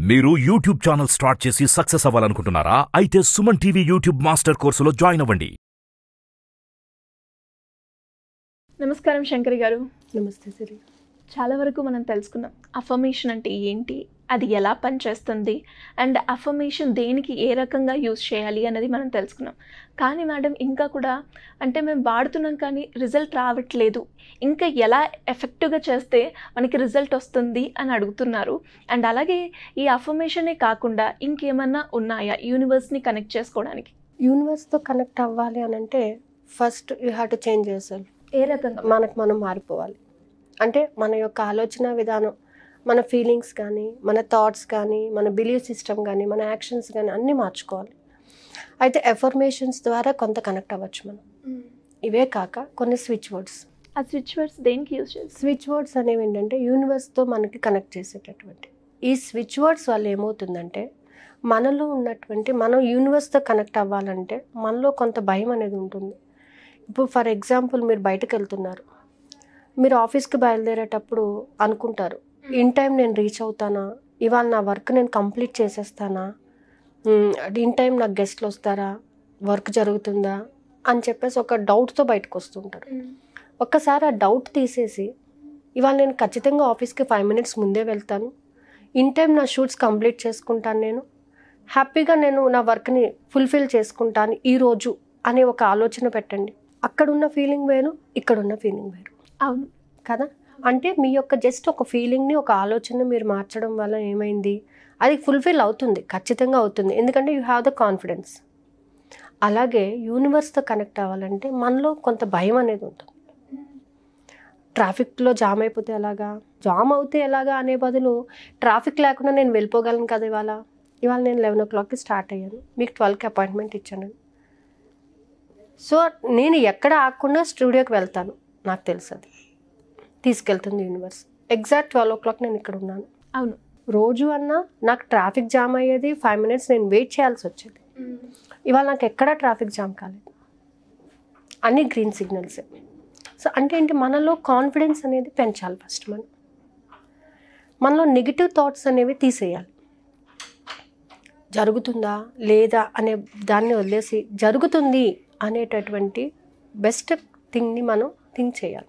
మీరు YouTube channel start చేసి success అవ్వాలనుకుంటున్నారా అయితే సుమన్ టీవీ యూట్యూబ్ మాస్టర్ కోర్సులో జాయిన్ అవ్వండి నమస్కారం శంకరి గారు నమస్తే సిరి చాలా వరకు మనం తెలుసుకున్నాం అఫర్మేషన్ అంటే ఏంటి అది ఎలా పనిచేస్తుంది అండ్ అఫర్మేషన్ దేనికి ఏ రకంగా యూజ్ చేయాలి అనేది మనం తెలుసుకున్నాం కానీ మేడం ఇంకా కూడా అంటే మేము వాడుతున్నాం కానీ రిజల్ట్ రావట్లేదు ఇంకా ఎలా ఎఫెక్టివ్గా చేస్తే మనకి రిజల్ట్ వస్తుంది అని అడుగుతున్నారు అండ్ అలాగే ఈ అఫర్మేషనే కాకుండా ఇంకేమన్నా ఉన్నాయా యూనివర్స్ని కనెక్ట్ చేసుకోవడానికి యూనివర్స్తో కనెక్ట్ అవ్వాలి అని అంటే first you have to change yourself ఏ రకంగా మనకు మనం మారిపోవాలి అంటే మన యొక్క ఆలోచన విధానం మన ఫీలింగ్స్ కానీ మన థాట్స్ కానీ మన బిలీవ్ సిస్టమ్ కానీ మన యాక్షన్స్ కానీ అన్నీ మార్చుకోవాలి అయితే ఎఫర్మేషన్స్ ద్వారా కొంత కనెక్ట్ అవ్వచ్చు మనం ఇవే కాక కొన్ని స్విచ్ వర్డ్స్ ఆ స్విచ్ వర్డ్స్ దేనికి యూజ్ చేస్తారు స్విచ్ వర్డ్స్ అనేవి ఏంటంటే యూనివర్స్తో మనకి కనెక్ట్ చేసేటటువంటి ఈ స్విచ్ వర్డ్స్ వల్ల ఏమవుతుందంటే మనలో ఉన్నటువంటి మనం యూనివర్స్తో కనెక్ట్ అవ్వాలంటే మనలో కొంత భయం అనేది ఉంటుంది ఇప్పుడు ఫర్ ఎగ్జాంపుల్ మీరు బయటకు వెళ్తున్నారు మీరు ఆఫీస్కి బయలుదేరేటప్పుడు అనుకుంటారు ఇన్ టైం నేను రీచ్ అవుతానా ఇవాళ నా వర్క్ నేను కంప్లీట్ చేసేస్తానా ఇన్ టైం నాకు గెస్ట్లు వస్తారా వర్క్ జరుగుతుందా అని చెప్పేసి ఒక డౌట్తో బయటకు వస్తుంటారు ఒక్కసారి ఆ డౌట్ తీసేసి ఇవాళ నేను ఖచ్చితంగా ఆఫీస్కి ఫైవ్ మినిట్స్ ముందే వెళ్తాను ఇన్ టైం నా షూట్స్ కంప్లీట్ చేసుకుంటాను నేను హ్యాపీగా నేను నా వర్క్ని ఫుల్ఫిల్ చేసుకుంటాను ఈరోజు అనే ఒక ఆలోచన పెట్టండి అక్కడున్న ఫీలింగ్ వేరు ఇక్కడున్న ఫీలింగ్ వేరు అవును కదా అంటే మీ యొక్క జస్ట్ ఒక ఫీలింగ్ని ఒక ఆలోచన మీరు మార్చడం వల్ల ఏమైంది అది ఫుల్ఫిల్ అవుతుంది ఖచ్చితంగా అవుతుంది ఎందుకంటే యూ హ్యావ్ ద కాన్ఫిడెన్స్ అలాగే యూనివర్స్తో కనెక్ట్ అవ్వాలంటే మనలో కొంత భయం అనేది ఉంటుంది ట్రాఫిక్లో జామ్ అయిపోతే ఎలాగా జామ్ అవుతే ఎలాగా అనే బదులు ట్రాఫిక్ లేకుండా నేను వెళ్ళిపోగలను కదా ఇవాళ ఇవాళ నేను లెవెన్ ఓ క్లాక్కి స్టార్ట్ అయ్యాను మీకు ట్వెల్వ్కి అపాయింట్మెంట్ ఇచ్చాను సో నేను ఎక్కడ ఆగకుండా స్టూడియోకి వెళ్తాను నాకు తెలుసు అది తీసుకెళ్తుంది universe exact twelve o'clock నేను ఇక్కడ ఉన్నాను అవును రోజు అన్నా నాకు ట్రాఫిక్ జామ్ అయ్యేది ఫైవ్ మినిట్స్ నేను వెయిట్ చేయాల్సి వచ్చేది ఇవాళ నాకు ఎక్కడా ట్రాఫిక్ జామ్ కాలేదు అన్ని గ్రీన్ సిగ్నల్సే సో అంటే ఏంటి మనలో కాన్ఫిడెన్స్ అనేది పెంచాలి ఫస్ట్ మనం మనలో నెగిటివ్ థాట్స్ అనేవి తీసేయాలి జరుగుతుందా లేదా అనే దాన్ని వదిలేసి జరుగుతుంది అనేటటువంటి బెస్ట్ థింగ్ని మనం థింక్ చేయాలి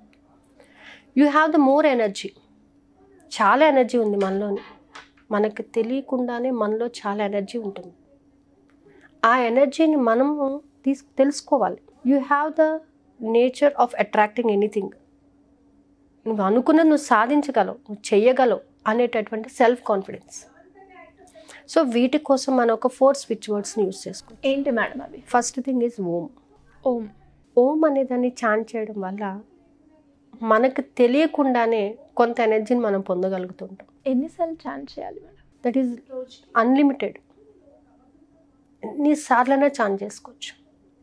you have the more energy చాలా ఎనర్జీ ఉంది మనలోని మనకు తెలియకుండానే మనలో చాలా ఎనర్జీ ఉంటుంది ఆ ఎనర్జీని మనము తీసు తెలుసుకోవాలి you have the nature of attracting anything నువ్వు అనుకున్నది నువ్వు సాధించగలవు నువ్వు చెయ్యగలవు అనేటటువంటి సెల్ఫ్ కాన్ఫిడెన్స్ సో వీటి కోసం మనం ఒక ఫోర్ స్విచ్ వర్డ్స్ని యూస్ చేసుకో ఏంటి మేడం అవి ఫస్ట్ థింగ్ ఈజ్ ఓం ఓం ఓం అనే దాన్ని చాంట్ చేయడం వల్ల మనకు తెలియకుండానే కొంత ఎనర్జీని మనం పొందగలుగుతుంటాం ఎన్నిసార్లు ఛాన్స్ చేయాలి మేడం దట్ ఈజ్ అన్లిమిటెడ్ ఎన్నిసార్లైనా చాన్ చేసుకోవచ్చు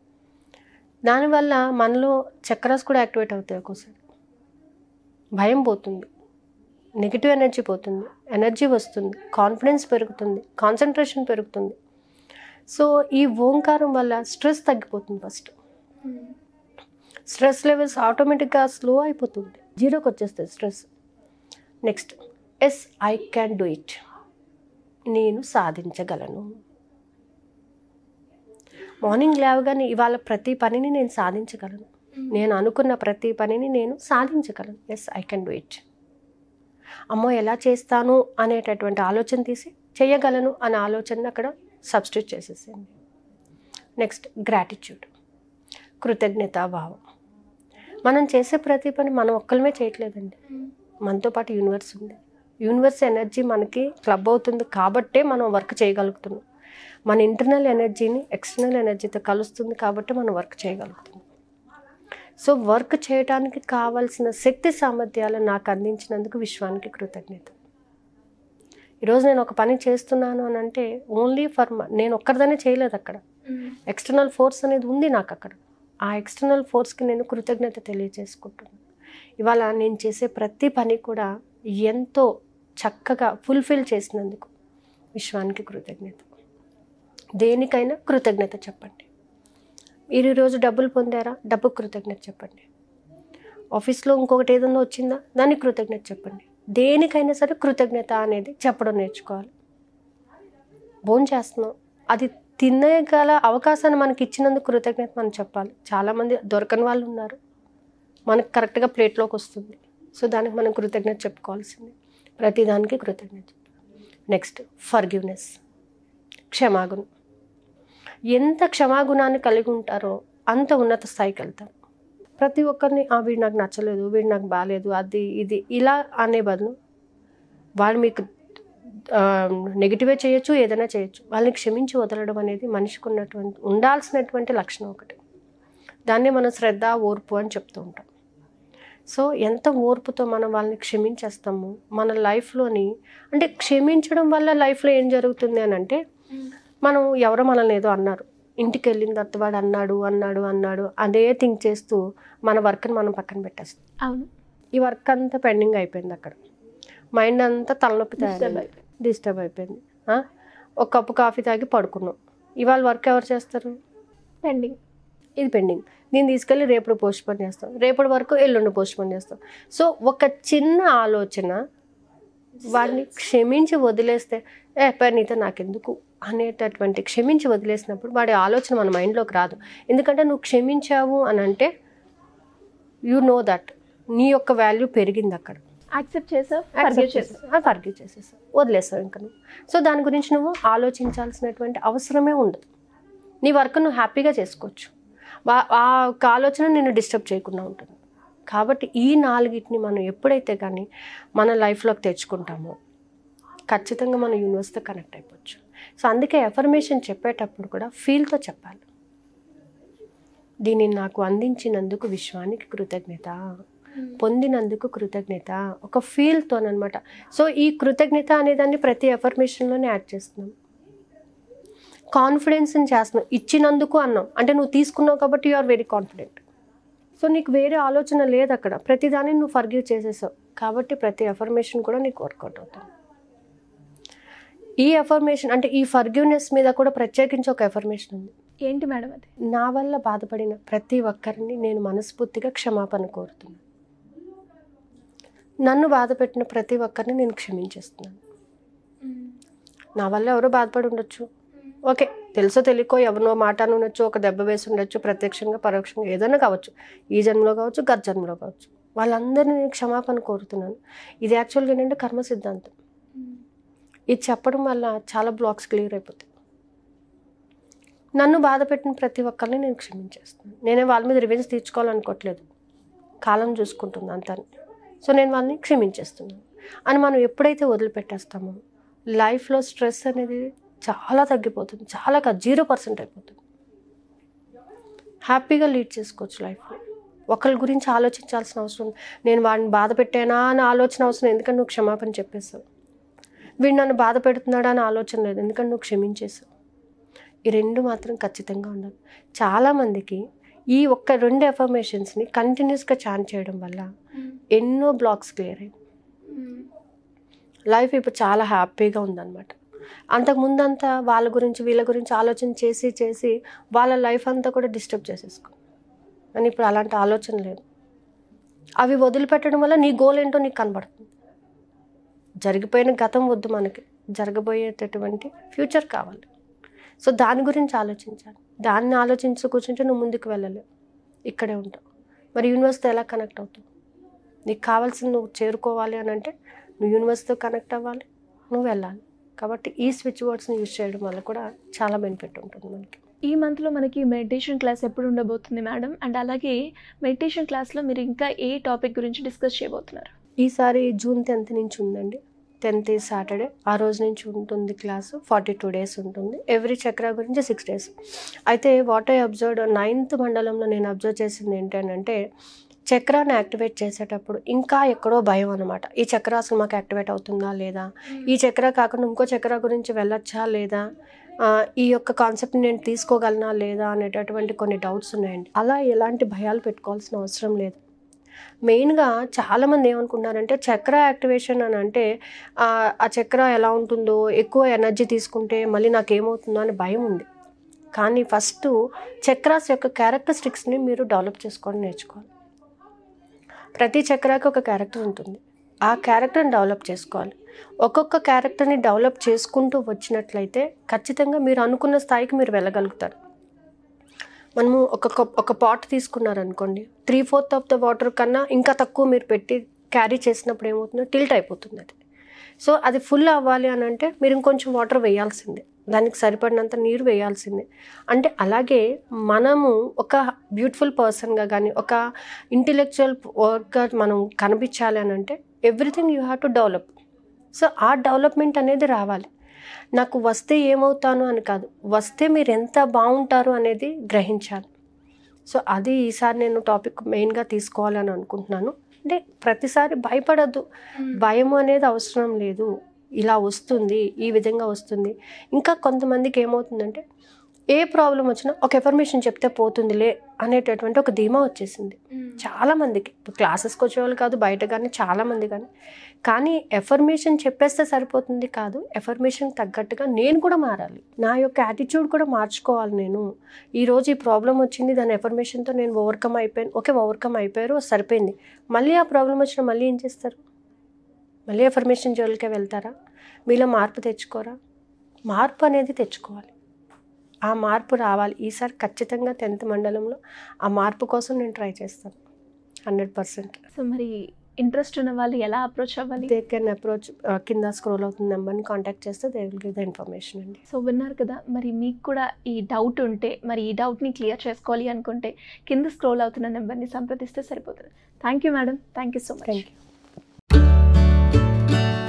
దానివల్ల మనలో చక్రాస్ కూడా యాక్టివేట్ అవుతాయి ఒక్కోసారి భయం పోతుంది నెగిటివ్ ఎనర్జీ పోతుంది ఎనర్జీ వస్తుంది కాన్ఫిడెన్స్ పెరుగుతుంది కాన్సన్ట్రేషన్ పెరుగుతుంది సో ఈ ఓంకారం వల్ల స్ట్రెస్ తగ్గిపోతుంది ఫస్ట్ స్ట్రెస్ లెవెల్స్ ఆటోమేటిక్గా స్లో అయిపోతుంది జీరోకి వచ్చేస్తుంది stress next yes I can do it నేను సాధించగలను మార్నింగ్ లేవగానే ఇవాళ ప్రతి పనిని నేను సాధించగలను నేను అనుకున్న ప్రతి పనిని నేను సాధించగలను yes I can do it అమ్మో ఎలా చేస్తాను అనేటటువంటి ఆలోచన తీసి చేయగలను అనే ఆలోచన అక్కడ సబ్స్టిట్యూట్ చేసేసింది నెక్స్ట్ గ్రాటిట్యూడ్ కృతజ్ఞతాభావం మనం చేసే ప్రతి పని మనం ఒక్కలమే చేయట్లేదండి మనతో పాటు యూనివర్స్ ఉంది యూనివర్స్ ఎనర్జీ మనకి క్లబ్ అవుతుంది కాబట్టే మనం వర్క్ చేయగలుగుతున్నాం మన ఇంటర్నల్ ఎనర్జీని ఎక్స్టర్నల్ ఎనర్జీతో కలుస్తుంది కాబట్టి మనం వర్క్ చేయగలుగుతున్నాం సో వర్క్ చేయడానికి కావాల్సిన శక్తి సామర్థ్యాలు నాకు అందించినందుకు విశ్వానికి కృతజ్ఞత ఈరోజు నేను ఒక పని చేస్తున్నాను అని అంటే ఓన్లీ ఫర్ నేను ఒక్కరిదానే చేయలేదు అక్కడ ఎక్స్టర్నల్ ఫోర్స్ అనేది ఉంది నాకు అక్కడ ఆ ఎక్స్టర్నల్ ఫోర్స్కి నేను కృతజ్ఞత తెలియజేసుకుంటున్నాను ఇవాళ నేను చేసే ప్రతి పని కూడా ఎంతో చక్కగా ఫుల్ఫిల్ చేసినందుకు విశ్వానికి కృతజ్ఞత దేనికైనా కృతజ్ఞత చెప్పండి మీరు ఈరోజు డబ్బులు పొందారా డబ్బు కృతజ్ఞత చెప్పండి ఆఫీస్లో ఇంకొకటి ఏదైనా వచ్చిందా దానికి కృతజ్ఞత చెప్పండి దేనికైనా సరే కృతజ్ఞత అనేది చెప్పడం నేర్చుకోవాలి భోజనం చేస్తున్నాం అది తినేగల అవకాశాన్ని మనకి ఇచ్చినందుకు కృతజ్ఞత మనం చెప్పాలి చాలామంది దొరకని వాళ్ళు ఉన్నారు మనకు కరెక్ట్గా ప్లేట్లోకి వస్తుంది సో దానికి మనం కృతజ్ఞత చెప్పుకోవాల్సింది ప్రతిదానికి కృతజ్ఞత నెక్స్ట్ ఫర్గివ్నెస్ క్షమాగుణం ఎంత క్షమాగుణాన్ని కలిగి ఉంటారో అంత ఉన్నత స్థాయికి వెళ్తారు ప్రతి ఒక్కరిని "ఆ, వీడు నాకు నచ్చలేదు వీడు నాకు బాగాలేదు అది ఇది ఇలా అనే బదులు వాళ్ళు మీకు నెగిటివే చేయొచ్చు ఏదైనా చేయొచ్చు వాళ్ళని క్షమించి వదలడం అనేది మనిషికి ఉన్నటువంటి ఉండాల్సినటువంటి లక్షణం ఒకటి దాన్ని మనం శ్రద్ధ ఓర్పు అని చెప్తూ ఉంటాం సో ఎంత ఓర్పుతో మనం వాళ్ళని క్షమించేస్తాము మన లైఫ్లోని అంటే క్షమించడం వల్ల లైఫ్లో ఏం జరుగుతుంది అని అంటే మనం ఎవరో మనల్ని ఏదో అన్నారు ఇంటికి వెళ్ళిన తర్వాత వాడు అన్నాడు అన్నాడు అన్నాడు అదే థింక్ చేస్తూ మన వర్క్ని మనం పక్కన పెట్టేస్తాం అవును ఈ వర్క్ అంతా పెండింగ్ అయిపోయింది అక్కడ మైండ్ అంతా తలనొప్పి Disturb తయారైంది అయిపోయింది. డిస్టర్బ్ అయిపోయింది ఆ? ఒక కప్పు కాఫీ తాగి పడుకున్నాం ఇవాళ వర్క్ ఎవరు చేస్తారు పెండింగ్ ఇది పెండింగ్ దీన్ని తీసుకెళ్ళి రేపుడు పోస్ట్ పోన్ చేస్తాం రేపటి వరకు ఎల్లుండి పోస్ట్ పోన్ చేస్తాం సో ఒక చిన్న ఆలోచన వాడిని క్షమించి వదిలేస్తే ఏ పై నీతో నాకెందుకు అనేటటువంటి క్షమించి వదిలేసినప్పుడు వాడి ఆలోచన మన మైండ్లోకి రాదు ఎందుకంటే నువ్వు క్షమించావు అని అంటే యు నో దట్ నీ యొక్క వాల్యూ పెరిగింది అక్కడ యాక్సెప్ట్ చేసావు ఫర్గివ్ చేసావు ఫర్గివ్ చేసేసావు వదిలేసావు ఇంకా నువ్వు సో దాని గురించి నువ్వు ఆలోచించాల్సినటువంటి అవసరమే ఉండదు నీ వర్క్ నువ్వు హ్యాపీగా చేసుకోవచ్చు వా- ఆ ఒక ఆలోచన నిన్ను డిస్టర్బ్ చేయకుండా ఉంటుంది కాబట్టి ఈ నాలుగిటిని మనం ఎప్పుడైతే కానీ మన లైఫ్లోకి తెచ్చుకుంటామో ఖచ్చితంగా మన యూనివర్స్తో కనెక్ట్ అయిపోవచ్చు సో అందుకే ఎఫర్మేషన్ చెప్పేటప్పుడు కూడా ఫీల్తో చెప్పాలి దీనిని నాకు అందించినందుకు విశ్వానికి కృతజ్ఞత పొందినందుకు కృతజ్ఞత ఒక ఫీల్తోనమాట సో ఈ కృతజ్ఞత అనేదాన్ని ప్రతి ఎఫర్మేషన్లోనే యాడ్ చేస్తున్నాం కాన్ఫిడెన్స్ని చేస్తున్నాం ఇచ్చినందుకు అన్నాం అంటే నువ్వు తీసుకున్నావు కాబట్టి you are very confident so నీకు వేరే ఆలోచన లేదు అక్కడ ప్రతిదాన్ని నువ్వు ఫర్గివ్ చేసేసావు కాబట్టి ప్రతి ఎఫర్మేషన్ కూడా నీకు వర్కౌట్ అవుతుంది ఈ ఎఫర్మేషన్ అంటే ఈ ఫర్గివ్నెస్ మీద కూడా ప్రత్యేకించి ఒక ఎఫర్మేషన్ ఉంది ఏంటి మేడం అది నా వల్ల బాధపడిన ప్రతి ఒక్కరిని నేను మనస్ఫూర్తిగా క్షమాపణ కోరుతున్నాను నన్ను బాధపెట్టిన ప్రతి ఒక్కరిని నేను క్షమించేస్తున్నాను నా వల్ల ఎవరో బాధపడి ఉండొచ్చు ఓకే తెలుసో తెలియకో ఎవరినో మాట ఉండొచ్చు ఒక దెబ్బ వేసి ఉండొచ్చు ప్రత్యక్షంగా పరోక్షంగా ఏదైనా కావచ్చు ఈ జన్మలో కావచ్చు గత జన్మలో కావచ్చు వాళ్ళందరినీ నేను క్షమాపణ కోరుతున్నాను ఇది యాక్చువల్గా ఏంటంటే కర్మ సిద్ధాంతం ఇది చెప్పడం వల్ల చాలా బ్లాక్స్ క్లియర్ అయిపోతాయి నన్ను బాధ పెట్టిన ప్రతి ఒక్కరిని నేను క్షమించేస్తాను నేనే వాళ్ళ మీద రివెంజ్ తీర్చుకోవాలనుకోవట్లేదు కాలం చూసుకుంటుంది అంతా సో నేను వాళ్ళని క్షమించేస్తున్నాను అని మనం ఎప్పుడైతే వదిలిపెట్టేస్తామో లైఫ్లో స్ట్రెస్ అనేది చాలా తగ్గిపోతుంది చాలా జీరో పర్సెంట్ అయిపోతుంది హ్యాపీగా లీడ్ చేసుకోవచ్చు లైఫ్లో ఒకరి గురించి ఆలోచించాల్సిన అవసరం ఉంది. నేను వాడిని బాధ పెట్టానా అని ఆలోచన అవసరం ఎందుకంటే నువ్వు క్షమాపణ చెప్పేస్తావు వీడు నన్ను బాధ పెడుతున్నాడా అని ఆలోచన లేదు ఎందుకంటే నువ్వు క్షమించేసావు ఈ రెండు మాత్రం ఖచ్చితంగా ఉండాలి చాలామందికి ఈ ఒక్క రెండు ఎఫర్మేషన్స్ని కంటిన్యూస్గా చాన్ చేయడం వల్ల ఎన్నో బ్లాక్స్ క్లియర్ అయ్యాయి లైఫ్ ఇప్పుడు చాలా హ్యాపీగా ఉందన్నమాట అంతకు ముందంతా వాళ్ళ గురించి వీళ్ళ గురించి ఆలోచన చేసి చేసి వాళ్ళ లైఫ్ అంతా కూడా డిస్టర్బ్ చేసేసుకో కానీ ఇప్పుడు అలాంటి ఆలోచన లేదు అవి వదిలిపెట్టడం వల్ల నీ గోల్ ఏంటో నీకు కనబడుతుంది జరిగిపోయిన గతం వద్దు మనకి జరగబోయేటటువంటి ఫ్యూచర్ కావాలి సో దాని గురించి ఆలోచించాలి దాన్ని ఆలోచించి కూర్చుంటే నువ్వు ముందుకు వెళ్ళలేవు ఇక్కడే ఉంటావు మరి యూనివర్స్తో ఎలా కనెక్ట్ అవుతావు నీకు కావాల్సింది నువ్వు చేరుకోవాలి అని అంటే నువ్వు యూనివర్స్తో కనెక్ట్ అవ్వాలి నువ్వు వెళ్ళాలి కాబట్టి ఈ స్విచ్ వర్డ్స్ని యూజ్ చేయడం వల్ల కూడా చాలా బెనిఫిట్ ఉంటుంది మనకి ఈ మంత్లో మనకి మెడిటేషన్ క్లాస్ ఎప్పుడు ఉండబోతుంది మేడం అండ్ అలాగే మెడిటేషన్ క్లాస్లో మీరు ఇంకా ఏ టాపిక్ గురించి డిస్కస్ చేయబోతున్నారు ఈసారి జూన్ టెన్త్ నుంచి ఉందండి టెన్త్ సాటర్డే ఆ రోజు నుంచి ఉంటుంది క్లాసు ఫార్టీ టూ డేస్ ఉంటుంది ఎవ్రీ చక్ర గురించి సిక్స్ డేస్ అయితే వాట్ ఐ అబ్జర్వ్ నైన్త్ మండలంలో నేను అబ్జర్వ్ చేసింది ఏంటంటే చక్రాన్ని యాక్టివేట్ చేసేటప్పుడు ఇంకా ఎక్కడో భయం అనమాట ఈ చక్ర అసలు మాకు యాక్టివేట్ అవుతుందా లేదా ఈ చక్ర కాకుండా ఇంకో చక్ర గురించి వెళ్ళొచ్చా లేదా ఆ, ఈ యొక్క కాన్సెప్ట్ని నేను తీసుకోగలనా లేదా అనేటటువంటి కొన్ని డౌట్స్ ఉన్నాయండి అలా ఎలాంటి భయాలు పెట్టుకోవాల్సిన అవసరం లేదు మెయిన్గా చాలామంది ఏమనుకుంటున్నారంటే చక్ర యాక్టివేషన్ అని అంటే ఆ, ఆ చక్ర ఎలా ఉంటుందో ఎక్కువ ఎనర్జీ తీసుకుంటే మళ్ళీ నాకు ఏమవుతుందో అని భయం ఉంది కానీ ఫస్ట్ చక్రాస్ యొక్క క్యారెక్టరిస్టిక్స్ని మీరు డెవలప్ చేసుకోవడం నేర్చుకోవాలి ప్రతి చక్రాకి ఒక క్యారెక్టర్ ఉంటుంది ఆ క్యారెక్టర్ని డెవలప్ చేసుకోవాలి ఒక్కొక్క క్యారెక్టర్ని డెవలప్ చేసుకుంటూ వచ్చినట్లయితే ఖచ్చితంగా మీరు అనుకున్న స్థాయికి మీరు వెళ్ళగలుగుతారు మనము ఒక కప్- ఒక పాట్ తీసుకున్నారనుకోండి three fourth of the water కన్నా ఇంకా తక్కువ మీరు పెట్టి క్యారీ చేసినప్పుడు ఏమవుతుందో టిల్ట్ అయిపోతుంది అది సో అది ఫుల్ అవ్వాలి అని అంటే మీరు ఇంకొంచెం వాటర్ వేయాల్సిందే దానికి సరిపడినంత నీరు వేయాల్సిందే అంటే అలాగే మనము ఒక బ్యూటిఫుల్ పర్సన్గా కానీ ఒక ఇంటెలెక్చువల్ వర్క్గా మనం కనిపించాలి అని అంటే everything you have to develop so ఆ డెవలప్మెంట్ అనేది రావాలి నాకు వస్తే ఏమవుతాను అని కాదు వస్తే మీరు ఎంత బాగుంటారు అనేది గ్రహించాలి సో అది ఈసారి నేను టాపిక్ మెయిన్గా తీసుకోవాలని అనుకుంటున్నాను అంటే ప్రతిసారి భయపడద్దు భయం అనేది అవసరం లేదు ఇలా వస్తుంది ఈ విధంగా వస్తుంది ఇంకా కొంతమందికి ఏమవుతుందంటే ఏ ప్రాబ్లం వచ్చినా ఒక ఇన్ఫర్మేషన్ చెప్తే పోతుందిలే అనేటటువంటి ఒక ధీమా వచ్చేసింది చాలా మందికి ఇప్పుడు క్లాసెస్కి వచ్చేవాళ్ళు కాదు బయట కానీ చాలా మంది కానీ కానీ ఎఫర్మేషన్ చెప్పేస్తే సరిపోతుంది కాదు ఎఫర్మేషన్ తగ్గట్టుగా నేను కూడా మారాలి నా యొక్క యాటిట్యూడ్ కూడా మార్చుకోవాలి నేను ఈరోజు ఈ ప్రాబ్లం వచ్చింది దాని ఎఫర్మేషన్తో నేను ఓవర్కమ్ అయిపోయాను ఓకే ఓవర్కమ్ అయిపోయారు సరిపోయింది మళ్ళీ ఆ ప్రాబ్లం వచ్చిన మళ్ళీ ఏం చేస్తారు మళ్ళీ ఎఫర్మేషన్ జోలికే వెళ్తారా మీలో మార్పు తెచ్చుకోరా మార్పు అనేది తెచ్చుకోవాలి ఆ మార్పు రావాలి ఈసారి ఖచ్చితంగా టెన్త్ మండలంలో ఆ మార్పు కోసం నేను ట్రై చేస్తాను హండ్రెడ్ పర్సెంట్ సో మరి ఇంట్రెస్ట్ ఉన్న వాళ్ళు ఎలా అప్రోచ్ అవ్వాలి దే కెన్ అప్రోచ్ కింద స్క్రోల్ అవుతున్న నెంబర్ని కాంటాక్ట్ చేస్తే they will give the information అండి సో విన్నారు కదా మరి మీకు కూడా ఈ డౌట్ ఉంటే మరి ఈ డౌట్ని క్లియర్ చేసుకోవాలి అనుకుంటే కింద స్క్రోల్ అవుతున్న నెంబర్ని సంప్రదిస్తే సరిపోతుంది thank you madam thank you so much thank you